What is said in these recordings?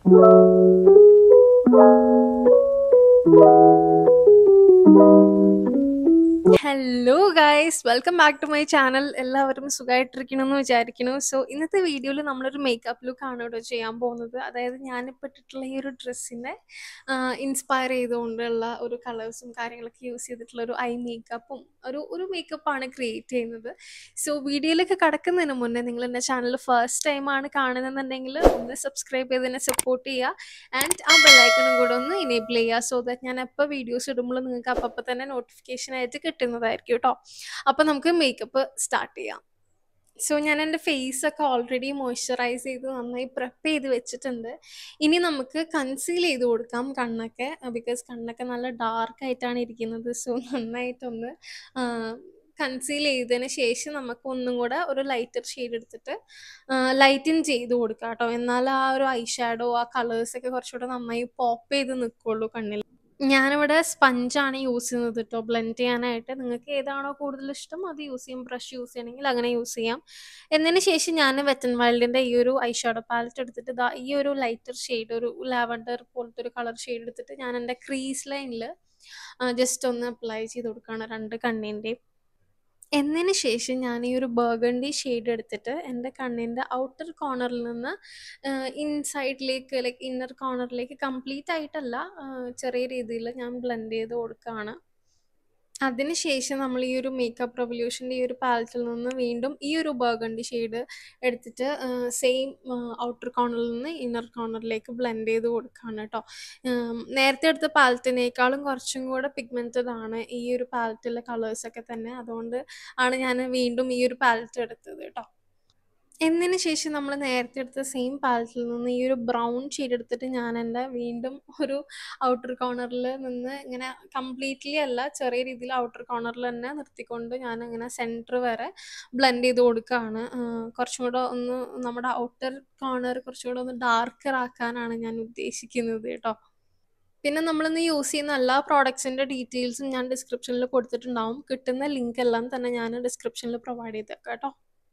Hello guys welcome back to my channel എല്ലാവരും സുഖമായിട്ടിരിക്കണമെന്ന് വിചാരിക്കുന്നു സോ ഇന്നത്തെ വീഡിയോയിൽ നമ്മളൊരു മേക്കപ്പ് ലുക്ക് ആണ് ഇവിടെ ചെയ്യാൻ പോകുന്നത് അതായത് ഞാനിപ്പോൾ ഇട്ടിട്ടുള്ള ഈ ഒരു ഡ്രസ്സിനെ ഇൻസ്പയർ ചെയ്തുകൊണ്ടുള്ള ഒരു കളേഴ്സും കാര്യങ്ങളൊക്കെ യൂസ് ചെയ്തിട്ടുള്ള ഒരു ഐ മേക്കപ്പും ഒരു ഒരു മേക്കപ്പാണ് ക്രിയേറ്റ് ചെയ്യുന്നത് സോ വീഡിയോയിലേക്ക് കടക്കുന്നതിന് മുന്നേ നിങ്ങൾ എൻ്റെ ചാനൽ ഫസ്റ്റ് ടൈമാണ് കാണുന്നതെന്നുണ്ടെങ്കിൽ ഒന്ന് സബ്സ്ക്രൈബ് ചെയ്ത് എന്നെ സപ്പോർട്ട് ചെയ്യുക ആൻഡ് ആ ബെല്ലൈക്കണും കൂടെ ഒന്ന് ഇനേബിൾ ചെയ്യുക സോ ദാറ്റ് ഞാൻ എപ്പോൾ വീഡിയോസ് ഇടുമ്പോൾ നിങ്ങൾക്ക് അപ്പം തന്നെ നോട്ടിഫിക്കേഷൻ ആയിട്ട് കിട്ടുന്നതായിരിക്കും കേട്ടോ അപ്പോൾ നമുക്ക് മേക്കപ്പ് സ്റ്റാർട്ട് ചെയ്യാം സോ ഞാൻ എൻ്റെ ഫേസ് ഒക്കെ ഓൾറെഡി മോയ്സ്ചറൈസ് ചെയ്ത് നന്നായി പ്രെപ്പ് ചെയ്ത് വെച്ചിട്ടുണ്ട് ഇനി നമുക്ക് കൺസീൽ ചെയ്ത് കൊടുക്കാം കണ്ണൊക്കെ ബിക്കോസ് കണ്ണൊക്കെ നല്ല ഡാർക്ക് ആയിട്ടാണ് ഇരിക്കുന്നത് സോ നന്നായിട്ടൊന്ന് കൺസീൽ ചെയ്തതിന് ശേഷം നമുക്ക് ഒന്നും കൂടെ ഒരു ലൈറ്റർ ഷെയ്ഡ് എടുത്തിട്ട് ലൈറ്റിൻ ചെയ്ത് കൊടുക്കാം കേട്ടോ എന്നാൽ ആ ഒരു ഐ ഷാഡോ ആ കളേഴ്സൊക്കെ കുറച്ചുകൂടെ നന്നായി പോപ്പ് ചെയ്ത് നിൽക്കുള്ളൂ കണ്ണിൽ ഞാനിവിടെ സ്പഞ്ചാണ് യൂസ് ചെയ്യുന്നത് കേട്ടോ ബ്ലെൻഡ് ചെയ്യാനായിട്ട് നിങ്ങൾക്ക് ഏതാണോ കൂടുതൽ ഇഷ്ടം അത് യൂസ് ചെയ്യും ബ്രഷ് യൂസ് ചെയ്യണമെങ്കിൽ അങ്ങനെ യൂസ് ചെയ്യാം എന്നതിന് ശേഷം ഞാൻ വെറ്റൻ വൈൽഡിൻ്റെ ഈ ഒരു ഐ ഷാഡോ പാലറ്റ് എടുത്തിട്ട് ഇതാ ഈ ഒരു ലൈറ്റർ ഷെയ്ഡ് ഒരു ലാവൻഡർ പോലത്തെ ഒരു കളർ ഷെയ്ഡ് എടുത്തിട്ട് ഞാൻ എൻ്റെ ക്രീസ് ലൈനിൽ ജസ്റ്റ് ഒന്ന് അപ്ലൈ ചെയ്ത് കൊടുക്കുകയാണ് രണ്ട് കണ്ണിൻ്റെയും എന്നതിന് ശേഷം ഞാൻ ഈ ഒരു ബർഗണ്ടി ഷെയ്ഡ് എടുത്തിട്ട് എൻ്റെ കണ്ണിൻ്റെ ഔട്ടർ കോർണറിൽ നിന്ന് ഇൻസൈഡിലേക്ക് ലൈക്ക് ഇന്നർ കോർണറിലേക്ക് കംപ്ലീറ്റ് ആയിട്ടല്ല ചെറിയ രീതിയിൽ ഞാൻ ബ്ലെൻഡ് ചെയ്ത് കൊടുക്കുകയാണ് അതിനുശേഷം നമ്മൾ ഈ ഒരു മേക്കപ്പ് റെവല്യൂഷൻ്റെ ഈ ഒരു പാലറ്റിൽ നിന്ന് വീണ്ടും ഈ ഒരു ബർഗണ്ടി ഷെയ്ഡ് എടുത്തിട്ട് സെയിം ഔട്ടർ കോർണറിൽ നിന്ന് ഇന്നർ കോർണറിലേക്ക് ബ്ലെൻഡ് ചെയ്ത് കൊടുക്കുകയാണ് കേട്ടോ നേരത്തെ എടുത്ത പാലറ്റിനേക്കാളും കുറച്ചും കൂടെ പിഗ്മെൻറ്റഡ് ആണ് ഈ ഒരു പാലറ്റിലെ കളേഴ്സൊക്കെ തന്നെ അതുകൊണ്ട് ആണ് ഞാൻ വീണ്ടും ഈ ഒരു പാലറ്റ് എടുത്തത് കേട്ടോ എന്നതിന് ശേഷം നമ്മൾ നേരത്തെ എടുത്ത സെയിം പാലറ്റിൽ നിന്ന് ഈ ഒരു ബ്രൗൺ ഷെയ്ഡ് എടുത്തിട്ട് ഞാൻ എൻ്റെ വീണ്ടും ഒരു ഔട്ടർ കോർണറിൽ നിന്ന് ഇങ്ങനെ കംപ്ലീറ്റ്ലി അല്ല ചെറിയ രീതിയിൽ ഔട്ടർ കോർണറിൽ തന്നെ നിർത്തിക്കൊണ്ട് ഞാൻ ഇങ്ങനെ സെൻറ്റർ വരെ ബ്ലെൻഡ് ചെയ്ത് കൊടുക്കുകയാണ് കുറച്ചും കൂടെ ഒന്ന് നമ്മുടെ ഔട്ടർ കോർണർ കുറച്ചും കൂടെ ഒന്ന് ഡാർക്കർ ആക്കാനാണ് ഞാൻ ഉദ്ദേശിക്കുന്നത് കേട്ടോ പിന്നെ നമ്മളിന്ന് യൂസ് ചെയ്യുന്ന എല്ലാ പ്രോഡക്ട്സിൻ്റെ ഡീറ്റെയിൽസും ഞാൻ ഡിസ്ക്രിപ്ഷനിൽ കൊടുത്തിട്ടുണ്ടാവും കിട്ടുന്ന ലിങ്ക് എല്ലാം തന്നെ ഞാൻ ഡിസ്ക്രിപ്ഷനിൽ പ്രൊവൈഡ് ചെയ്തേക്കാം കേട്ടോ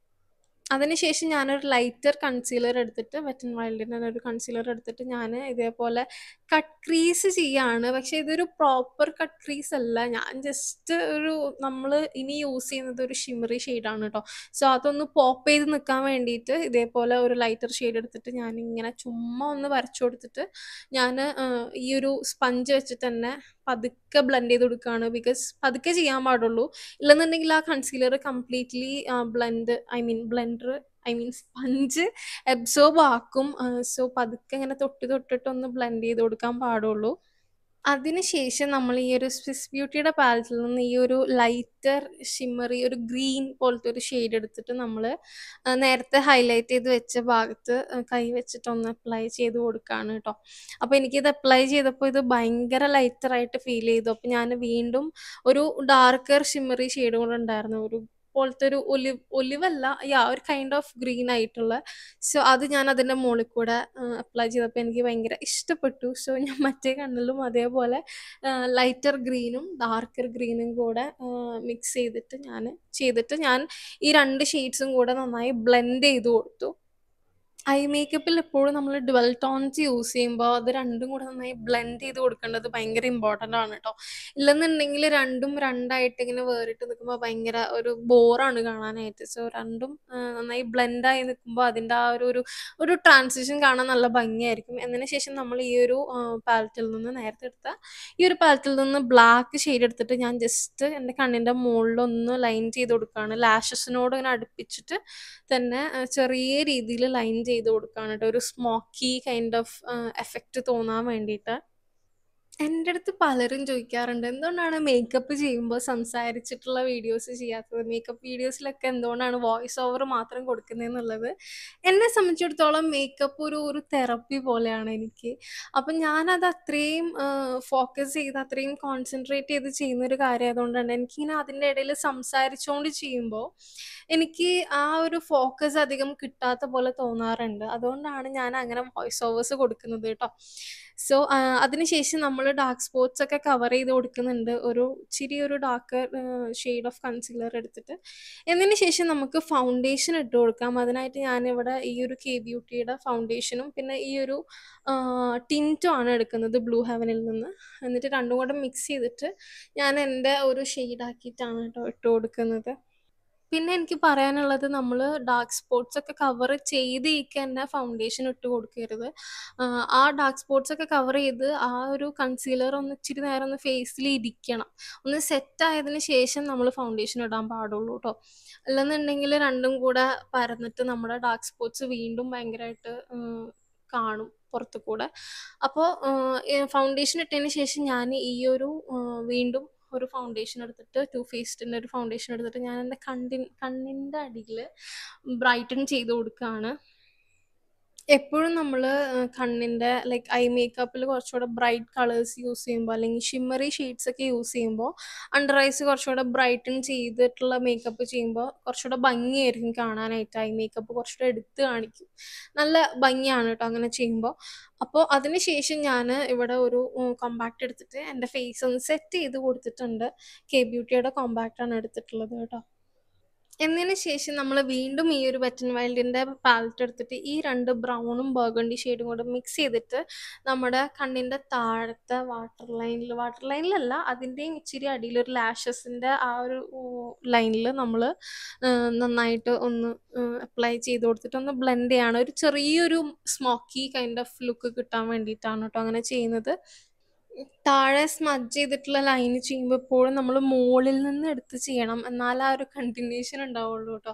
അതിനുശേഷം ഞാനൊരു ലൈറ്റർ കൺസീലർ എടുത്തിട്ട് വെറ്റൻ വൈൽഡിൻ്റെ ഒരു കൺസീലർ എടുത്തിട്ട് ഞാൻ ഇതേപോലെ കട്ട് ക്രീസ് ചെയ്യാണ് പക്ഷേ ഇതൊരു പ്രോപ്പർ കട്ട് ക്രീസ് അല്ല ഞാൻ ജസ്റ്റ് ഒരു നമ്മൾ ഇനി യൂസ് ചെയ്യുന്നത് ഒരു ഷിമറി ഷെയ്ഡാണ് കേട്ടോ സോ അതൊന്ന് പോപ്പ് ചെയ്ത് നിൽക്കാൻ വേണ്ടിയിട്ട് ഇതേപോലെ ഒരു ലൈറ്റർ ഷെയ്ഡ് എടുത്തിട്ട് ഞാൻ ഇങ്ങനെ ചുമ്മാ ഒന്ന് വരച്ചു കൊടുത്തിട്ട് ഞാൻ ഈ ഒരു സ്പഞ്ച് വെച്ചിട്ട് തന്നെ പതുക്കെ ബ്ലെൻഡ് ചെയ്ത് കൊടുക്കുകയാണ് ബിക്കോസ് പതുക്കെ ചെയ്യാൻ പാടുള്ളൂ ഇല്ലെന്നുണ്ടെങ്കിൽ ആ concealer completely blend I mean blender I mean sponge absorb ആക്കും സോ പതുക്കെ ഇങ്ങനെ തൊട്ട് തൊട്ടിട്ട് ഒന്ന് ബ്ലെൻഡ് ചെയ്ത് കൊടുക്കാൻ പാടുള്ളൂ അതിനുശേഷം നമ്മൾ ഈ ഒരു സ്വിസ് ബ്യൂട്ടിയുടെ പാലറ്റിൽ നിന്ന് ഈ ഒരു ലൈറ്റർ ഷിമ്മറി ഒരു ഗ്രീൻ പോലത്തെ ഒരു ഷെയ്ഡ് എടുത്തിട്ട് നമ്മൾ നേരത്തെ ഹൈലൈറ്റ് ചെയ്ത് വെച്ച ഭാഗത്ത് കൈ വെച്ചിട്ട് ഒന്ന് അപ്ലൈ ചെയ്ത് കൊടുക്കുകയാണ് കേട്ടോ അപ്പോൾ എനിക്കിത് അപ്ലൈ ചെയ്തപ്പോൾ ഇത് ഭയങ്കര ലൈറ്ററായിട്ട് ഫീൽ ചെയ്തു അപ്പോൾ ഞാൻ വീണ്ടും ഒരു ഡാർക്കർ ഷിമ്മറി ഷെയ്ഡ് കൂടെ ഉണ്ടായിരുന്നു ഒരു പോലത്തെ ഒരു ഒലിവ് ഒലിവല്ല യാ ഒരു കൈൻഡ് ഓഫ് ഗ്രീൻ ആയിട്ടുള്ള സോ അത് ഞാൻ അതിൻ്റെ മുകളിൽ കൂടെ അപ്ലൈ ചെയ്തപ്പോൾ എനിക്ക് ഭയങ്കര ഇഷ്ടപ്പെട്ടു സോ ഞാൻ മറ്റേ കണ്ണിലും അതേപോലെ ലൈറ്റർ ഗ്രീനും ഡാർക്കർ ഗ്രീനും കൂടെ മിക്സ് ചെയ്തിട്ട് ഞാൻ ചെയ്തിട്ട് ഞാൻ ഈ രണ്ട് ഷെയ്ഡ്സും കൂടെ നന്നായി ബ്ലെൻഡ് ചെയ്ത് കൊടുത്തു ഐ മേക്കപ്പിൽ എപ്പോഴും നമ്മൾ ഡുവൽ ടോൺസ് യൂസ് ചെയ്യുമ്പോൾ അത് രണ്ടും കൂടെ നന്നായി ബ്ലെൻഡ് ചെയ്ത് കൊടുക്കേണ്ടത് ഭയങ്കര ഇമ്പോർട്ടൻ്റ് ആണ് കേട്ടോ ഇല്ലെന്നുണ്ടെങ്കിൽ രണ്ടും രണ്ടായിട്ട് ഇങ്ങനെ വേറിട്ട് നിൽക്കുമ്പോൾ ഭയങ്കര ഒരു ബോറാണ് കാണാനായിട്ട് സോ രണ്ടും നന്നായി ബ്ലെൻഡായി നിൽക്കുമ്പോൾ അതിൻ്റെ ആ ഒരു ഒരു ഒരു ട്രാൻസിഷൻ കാണാൻ നല്ല ഭംഗിയായിരിക്കും എന്നതിന് ശേഷം നമ്മൾ ഈ ഒരു പാലറ്റിൽ നിന്ന് നേരത്തെ എടുത്ത ഈ ഒരു പാലറ്റിൽ നിന്ന് ബ്ലാക്ക് ഷെയ്ഡ് എടുത്തിട്ട് ഞാൻ ജസ്റ്റ് എൻ്റെ കണ്ണിൻ്റെ മുകളിലൊന്ന് ലൈൻ ചെയ്ത് കൊടുക്കുകയാണ് ലാഷസിനോട് ഇങ്ങനെ അടുപ്പിച്ചിട്ട് തന്നെ ചെറിയ രീതിയിൽ ലൈൻ ചെയ്ത് കൊടുക്കുകയാണ് കേട്ടോ ഒരു സ്മോക്കി കൈൻഡ് ഓഫ് എഫക്റ്റ് തോന്നാൻ വേണ്ടിയിട്ട് എൻ്റെ അടുത്ത് പലരും ചോദിക്കാറുണ്ട് എന്തുകൊണ്ടാണ് മേക്കപ്പ് ചെയ്യുമ്പോൾ സംസാരിച്ചിട്ടുള്ള വീഡിയോസ് ചെയ്യാത്തത് മേക്കപ്പ് വീഡിയോസിലൊക്കെ എന്തുകൊണ്ടാണ് വോയിസ് ഓവർ മാത്രം കൊടുക്കുന്നതെന്നുള്ളത് എന്നെ സംബന്ധിച്ചിടത്തോളം മേക്കപ്പ് ഒരു ഒരു തെറപ്പി പോലെയാണ് എനിക്ക് അപ്പം ഞാനത് അത്രയും ഫോക്കസ് ചെയ്ത് അത്രയും കോൺസെൻട്രേറ്റ് ചെയ്ത് ചെയ്യുന്ന ഒരു കാര്യം ആയതുകൊണ്ട് തന്നെ എനിക്കിങ്ങനെ അതിൻ്റെ ഇടയിൽ സംസാരിച്ചുകൊണ്ട് ചെയ്യുമ്പോൾ എനിക്ക് ആ ഒരു ഫോക്കസ് അധികം കിട്ടാത്ത പോലെ തോന്നാറുണ്ട് അതുകൊണ്ടാണ് ഞാൻ അങ്ങനെ വോയിസ് ഓവേഴ്സ് കൊടുക്കുന്നത് കേട്ടോ സോ അതിനുശേഷം നമ്മൾ നമ്മൾ ഡാർക്ക് സ്പോട്ട്സ് ഒക്കെ കവർ ചെയ്ത് കൊടുക്കുന്നുണ്ട് ഒരു ഇച്ചിരി ഒരു ഡാർക്ക് ഷെയ്ഡ് ഓഫ് കൺസീലർ എടുത്തിട്ട് എന്നതിന് ശേഷം നമുക്ക് ഫൗണ്ടേഷൻ ഇട്ട് കൊടുക്കാം അതിനായിട്ട് ഞാനിവിടെ ഈ ഒരു കെ ബ്യൂട്ടിയുടെ ഫൗണ്ടേഷനും പിന്നെ ഈ ഒരു ടിൻറ്റും ആണ് എടുക്കുന്നത് ബ്ലൂ ഹെവനിൽ നിന്ന് എന്നിട്ട് രണ്ടും കൂടെ മിക്സ് ചെയ്തിട്ട് ഞാൻ എൻ്റെ ഒരു ഷെയ്ഡാക്കിയിട്ടാണ് കേട്ടോ ഇട്ട് കൊടുക്കുന്നത് പിന്നെ എനിക്ക് പറയാനുള്ളത് നമ്മൾ ഡാർക്ക് സ്പോട്ട്സ് ഒക്കെ കവർ ചെയ്തേക്ക് തന്നെ ഫൗണ്ടേഷൻ ഇട്ട് കൊടുക്കരുത് ആഹ് ആ ഡാർക്ക് സ്പോട്ട്സ് ഒക്കെ കവർ ചെയ്ത് ആ ഒരു കൺസീലർ ഒന്ന് ഇച്ചിരി നേരം ഒന്ന് ഫേസിൽ ഇരിക്കണം ഒന്ന് സെറ്റ് ആയതിനു ശേഷം നമ്മൾ ഫൗണ്ടേഷൻ ഇടാൻ പാടുള്ളൂ കേട്ടോ അല്ലെന്നുണ്ടെങ്കിൽ രണ്ടും കൂടെ പരന്നിട്ട് നമ്മുടെ ഡാർക്ക് സ്പോട്ട്സ് വീണ്ടും ഭയങ്കരമായിട്ട് കാണും പുറത്തു കൂടെ അപ്പോൾ ഫൗണ്ടേഷൻ ഇട്ടതിന് ശേഷം ഞാൻ ഈ ഒരു ആഹ് വീണ്ടും ഒരു ഫൗണ്ടേഷൻ എടുത്തിട്ട് ടു ഫേസ്റ്റിൻ്റെ ഒരു ഫൗണ്ടേഷൻ എടുത്തിട്ട് ഞാൻ എൻ്റെ കണ്ണിൻ കണ്ണിൻ്റെ അടിയിൽ ബ്രൈറ്റൻ ചെയ്ത് കൊടുക്കുകയാണ് എപ്പോഴും നമ്മൾ കണ്ണിൻ്റെ ലൈക്ക് ഐ മേക്കപ്പിൽ കുറച്ചുകൂടെ ബ്രൈറ്റ് കളേഴ്സ് യൂസ് ചെയ്യുമ്പോൾ അല്ലെങ്കിൽ ഷിമ്മറി ഷെയ്ഡ്സ് ഒക്കെ യൂസ് ചെയ്യുമ്പോൾ അണ്ടർ ഐസ് കുറച്ചുകൂടെ ബ്രൈറ്റൻ ചെയ്തിട്ടുള്ള മേക്കപ്പ് ചെയ്യുമ്പോൾ കുറച്ചുകൂടെ ഭംഗിയായിരിക്കും കാണാനായിട്ട് ഐ മേക്കപ്പ് കുറച്ചുകൂടെ എടുത്ത് കാണിക്കും നല്ല ഭംഗിയാണ് കേട്ടോ അങ്ങനെ ചെയ്യുമ്പോൾ അപ്പോൾ അതിന് ശേഷം ഞാൻ ഇവിടെ ഒരു കോമ്പാക്റ്റ് എടുത്തിട്ട് എൻ്റെ ഫേസ് ഒന്ന് സെറ്റ് ചെയ്ത് കൊടുത്തിട്ടുണ്ട് കെ ബ്യൂട്ടിയുടെ കോമ്പാക്റ്റാണ് എടുത്തിട്ടുള്ളത് കേട്ടോ എന്നതിന് ശേഷം നമ്മൾ വീണ്ടും ഈ ഒരു വെറ്റൻ വൈൽഡിൻ്റെ പാലറ്റ് എടുത്തിട്ട് ഈ രണ്ട് ബ്രൗണും ബർഗണ്ടി ഷെയ്ഡും കൂടെ മിക്സ് ചെയ്തിട്ട് നമ്മുടെ കണ്ണിൻ്റെ താഴത്തെ വാട്ടർ ലൈനിൽ വാട്ടർ ലൈനിലല്ല അതിൻ്റെയും ഇച്ചിരി അടിയിൽ ഒരു ലാഷസിൻ്റെ ആ ഒരു ലൈനിൽ നമ്മൾ നന്നായിട്ട് ഒന്ന് അപ്ലൈ ചെയ്ത് കൊടുത്തിട്ട് ഒന്ന് ബ്ലെൻഡ് ചെയ്യാണ് ഒരു ചെറിയൊരു സ്മോക്കി കൈൻഡ് ഓഫ് ലുക്ക് കിട്ടാൻ വേണ്ടിയിട്ടാണ് കേട്ടോ അങ്ങനെ ചെയ്യുന്നത് താഴെ സ്മജ് ചെയ്തിട്ടുള്ള ലൈന് ചെയ്യുമ്പോൾ എപ്പോഴും നമ്മൾ മുകളിൽ നിന്ന് എടുത്ത് ചെയ്യണം എന്നാലേ ആ ഒരു കണ്ടിന്യൂഷൻ ഉണ്ടാവുള്ളൂ കേട്ടോ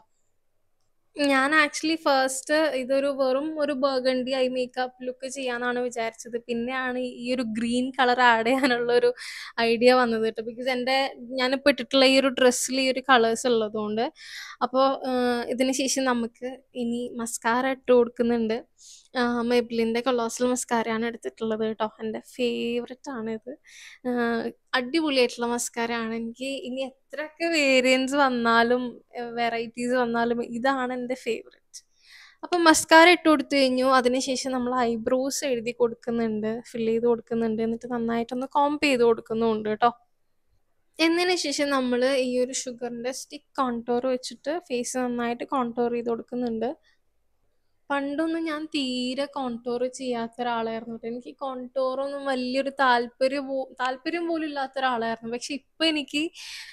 ഞാൻ ആക്ച്വലി ഫസ്റ്റ് ഇതൊരു വെറും ഒരു ബർഗണ്ടി ഐ മേക്കപ്പ് ലുക്ക് ചെയ്യാന്നാണ് വിചാരിച്ചത് പിന്നെയാണ് ഈ ഒരു ഗ്രീൻ കളർ ആഡ് ചെയ്യാനുള്ള ഒരു ഐഡിയ വന്നത് കേട്ടോ ബിക്കോസ് എൻ്റെ ഞാനിപ്പോൾ ഇട്ടിട്ടുള്ള ഈ ഒരു ഡ്രസ്സിൽ ഈ ഒരു കളേഴ്സ് ഉള്ളതുകൊണ്ട് അപ്പോൾ ഇതിന് ശേഷം നമുക്ക് ഇനി മസ്കാര ഇട്ട് കൊടുക്കുന്നുണ്ട് മെബ്ലിൻ്റെ കൊളോസൽ മസ്കാരയാണ് എടുത്തിട്ടുള്ളത് കേട്ടോ എൻ്റെ ഫേവററ്റ് ആണ് ഇത് അടിപൊളിയായിട്ടുള്ള മസ്കാരയാണ് എനിക്ക് ഇനി എത്രയൊക്കെ വേരിയൻസ് വന്നാലും വെറൈറ്റീസ് വന്നാലും ഇതാണ് എൻ്റെ ഫേവററ്റ് അപ്പം മസ്കാര ഇട്ട് കൊടുത്തു കഴിഞ്ഞു അതിനുശേഷം നമ്മൾ ഐബ്രോസ് എഴുതി കൊടുക്കുന്നുണ്ട് ഫില്ല് ചെയ്ത് കൊടുക്കുന്നുണ്ട് എന്നിട്ട് നന്നായിട്ടൊന്ന് കോംപ് ചെയ്ത് കൊടുക്കുന്നുണ്ട് കേട്ടോ എന്നതിന് ശേഷം നമ്മൾ ഈ ഒരു ഷുഗറിൻ്റെ സ്റ്റിക്ക് കോൺടോർ വെച്ചിട്ട് ഫേസ് നന്നായിട്ട് കോൺടോർ ചെയ്ത് കൊടുക്കുന്നുണ്ട് പണ്ടൊന്നും ഞാൻ തീരെ കോൺടോർ ചെയ്യാത്ത ഒരാളായിരുന്നു കേട്ടോ എനിക്ക് കോൺടോറൊന്നും വലിയൊരു താല്പര്യം പോ താല്പര്യം പോലും ഇല്ലാത്ത ഒരാളായിരുന്നു പക്ഷെ ഇപ്പം എനിക്ക്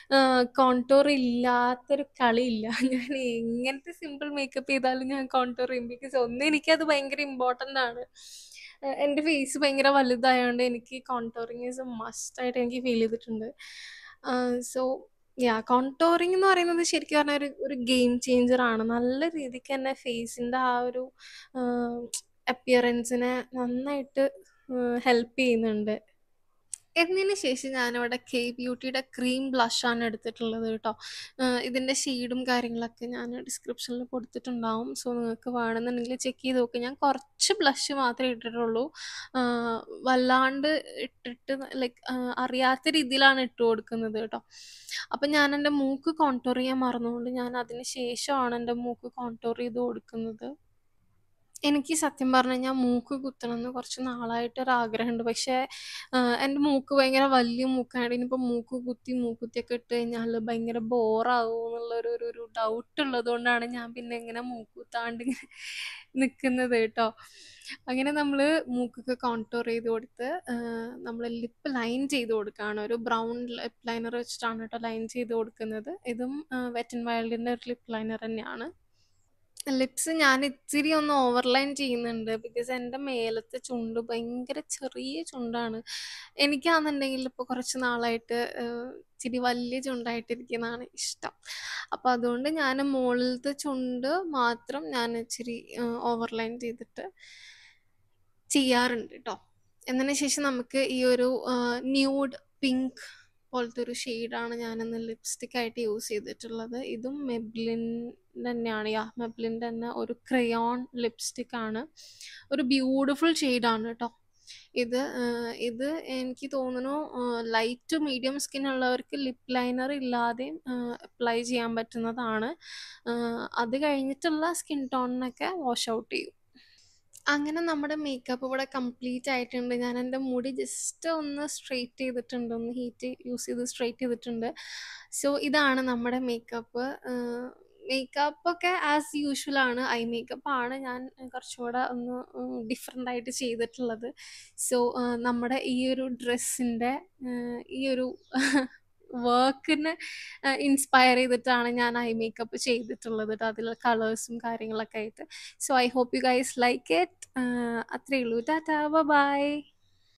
കോൺടോർ ഇല്ലാത്തൊരു കളിയില്ല ഞാൻ എങ്ങനത്തെ സിമ്പിൾ മേക്കപ്പ് ചെയ്താലും ഞാൻ കോൺടോർ ചെയ്യും ബിക്കോസ് ഒന്ന് എനിക്കത് ഭയങ്കര ഇമ്പോർട്ടൻ്റ് ആണ് എൻ്റെ ഫേസ് ഭയങ്കര വലുതായതുകൊണ്ട് എനിക്ക് കോൺടോറിങ് ഈസ് എ മസ്റ്റ് ആയിട്ട് എനിക്ക് ഫീൽ ചെയ്തിട്ടുണ്ട് സോ യാ കോൺടോറിങ് എന്ന് പറയുന്നത് ശരിക്കും പറഞ്ഞാൽ ഒരു ഒരു ഗെയിം ചേഞ്ചർ ആണ് നല്ല രീതിക്ക് തന്നെ ഫേസിൻ്റെ ആ ഒരു അപ്പിയറൻസിനെ നന്നായിട്ട് ഹെൽപ്പ് ചെയ്യുന്നുണ്ട് എന്നതിന് ശേഷം ഞാനിവിടെ കെ ബ്യൂട്ടിയുടെ ക്രീം ബ്ലഷാണ് എടുത്തിട്ടുള്ളത് കേട്ടോ ഇതിൻ്റെ ഷെയ്ഡും കാര്യങ്ങളൊക്കെ ഞാൻ ഡിസ്ക്രിപ്ഷനിൽ കൊടുത്തിട്ടുണ്ടാവും സോ നിങ്ങൾക്ക് വേണമെന്നുണ്ടെങ്കിൽ ചെക്ക് ചെയ്ത് നോക്കുക ഞാൻ കുറച്ച് ബ്ലഷ് മാത്രമേ ഇട്ടിട്ടുള്ളൂ വല്ലാണ്ട് ഇട്ടിട്ട് ലൈക്ക് അറിയാത്ത രീതിയിലാണ് ഇട്ട് കൊടുക്കുന്നത് കേട്ടോ അപ്പം ഞാൻ എൻ്റെ മൂക്ക് കോൺടോർ ചെയ്യാൻ മറന്നുകൊണ്ട് ഞാൻ അതിന് ശേഷമാണ് എൻ്റെ മൂക്ക് കോൺടോർ ചെയ്ത് കൊടുക്കുന്നത് എനിക്ക് സത്യം പറഞ്ഞു കഴിഞ്ഞാൽ മൂക്ക് കുത്തണമെന്ന് കുറച്ച് നാളായിട്ട് ഒരു ആഗ്രഹമുണ്ട് പക്ഷേ എൻ്റെ മൂക്ക് ഭയങ്കര വലിയ മൂക്കാണ് ഇനിയിപ്പോൾ മൂക്ക് കുത്തി മൂക്കുത്തിയൊക്കെ ഇട്ട് കഴിഞ്ഞാൽ ഭയങ്കര ബോറാകുമോ എന്നുള്ളൊരു ഒരു ഒരു ഡൗട്ട് ഉള്ളത് കൊണ്ടാണ് ഞാൻ പിന്നെ ഇങ്ങനെ മൂക്ക് കുത്താണ്ട് ഇങ്ങനെ നിൽക്കുന്നത് കേട്ടോ അങ്ങനെ നമ്മൾ മൂക്കൊക്കെ കോൺടോർ ചെയ്ത് കൊടുത്ത് നമ്മൾ ലിപ്പ് ലൈൻ ചെയ്ത് കൊടുക്കുകയാണ് ഒരു ബ്രൗൺ ലിപ്പ് ലൈനർ വെച്ചിട്ടാണ് കേട്ടോ ലൈൻ ചെയ്ത് കൊടുക്കുന്നത് ഇതും വെറ്റൻ വൈൽഡിൻ്റെ ഒരു ലിപ്പ് ലൈനർ തന്നെയാണ് ലിപ്സ് ഞാൻ ഇച്ചിരി ഒന്ന് ഓവർലൈൻ ചെയ്യുന്നുണ്ട് ബിക്കോസ് എൻ്റെ മേലത്തെ ചുണ്ട് ഭയങ്കര ചെറിയ ചുണ്ടാണ് എനിക്കാണെന്നുണ്ടെങ്കിൽ ഇപ്പോൾ കുറച്ച് നാളായിട്ട് ഇച്ചിരി വലിയ ചുണ്ടായിട്ടിരിക്കുന്നതാണ് ഇഷ്ടം അപ്പോൾ അതുകൊണ്ട് ഞാൻ മുകളിലത്തെ ചുണ്ട് മാത്രം ഞാൻ ഇച്ചിരി ഓവർലൈൻ ചെയ്തിട്ട് ചെയ്യാറുണ്ട് കേട്ടോ എന്നതിന് ശേഷം നമുക്ക് ഈ ഒരു ന്യൂഡ് പിങ്ക് പോലത്തെ ഒരു ഷെയ്ഡാണ് ഞാനിന്ന് ലിപ്സ്റ്റിക് ആയിട്ട് യൂസ് ചെയ്തിട്ടുള്ളത് ഇതും മെബ്ലിൻ തന്നെയാണ് യാ മെബ്ലിൻ തന്നെ ഒരു ക്രയോൺ ലിപ്സ്റ്റിക് ആണ് ഒരു ബ്യൂട്ടിഫുൾ ഷെയ്ഡാണ് കേട്ടോ ഇത് ഇത് എനിക്ക് തോന്നുന്നു ലൈറ്റ് മീഡിയം സ്കിൻ ഉള്ളവർക്ക് ലിപ്പ് ലൈനർ ഇല്ലാതെയും അപ്ലൈ ചെയ്യാൻ പറ്റുന്നതാണ് അത് കഴിഞ്ഞിട്ടുള്ള സ്കിൻ ടോണിനൊക്കെ വാഷ് ഔട്ട് ചെയ്യും അങ്ങനെ നമ്മുടെ മേക്കപ്പ് ഇവിടെ കംപ്ലീറ്റ് ആയിട്ടുണ്ട്. ഞാൻ എൻ്റെ മുടി ജസ്റ്റ് ഒന്ന് സ്ട്രെയിറ്റ് ചെയ്തിട്ടുണ്ട്. ഒന്ന് ഹീറ്റ് യൂസ് ചെയ്ത് സ്ട്രെയിറ്റ് ചെയ്തിട്ടുണ്ട്. സോ ഇതാണ് നമ്മുടെ മേക്കപ്പ്. ആഹ് മേക്കപ്പൊക്കെ ആസ് യൂഷ്വൽ ആണ്. ഐ മേക്കപ്പാണ് ഞാൻ കുറച്ചുകൂടെ ഒന്ന് ഉം ഡിഫറൻ്റ് ആയിട്ട് ചെയ്തിട്ടുള്ളത്. സോ ആഹ് നമ്മുടെ ഈ ഒരു ഡ്രസ്സിൻ്റെ ആഹ് ഈ ഒരു വർക്കിന് ആഹ് ഇൻസ്പയർ ചെയ്തിട്ടാണ് ഞാൻ ഐ മേക്കപ്പ് ചെയ്തിട്ടുള്ളത് ട്ടോ. അതിലെ കളേഴ്സും കാര്യങ്ങളൊക്കെ ആയിട്ട്. So I hope you guys like it. Ah അത്രയേ ഉള്ളൂ. ടാറ്റാ. Bye by.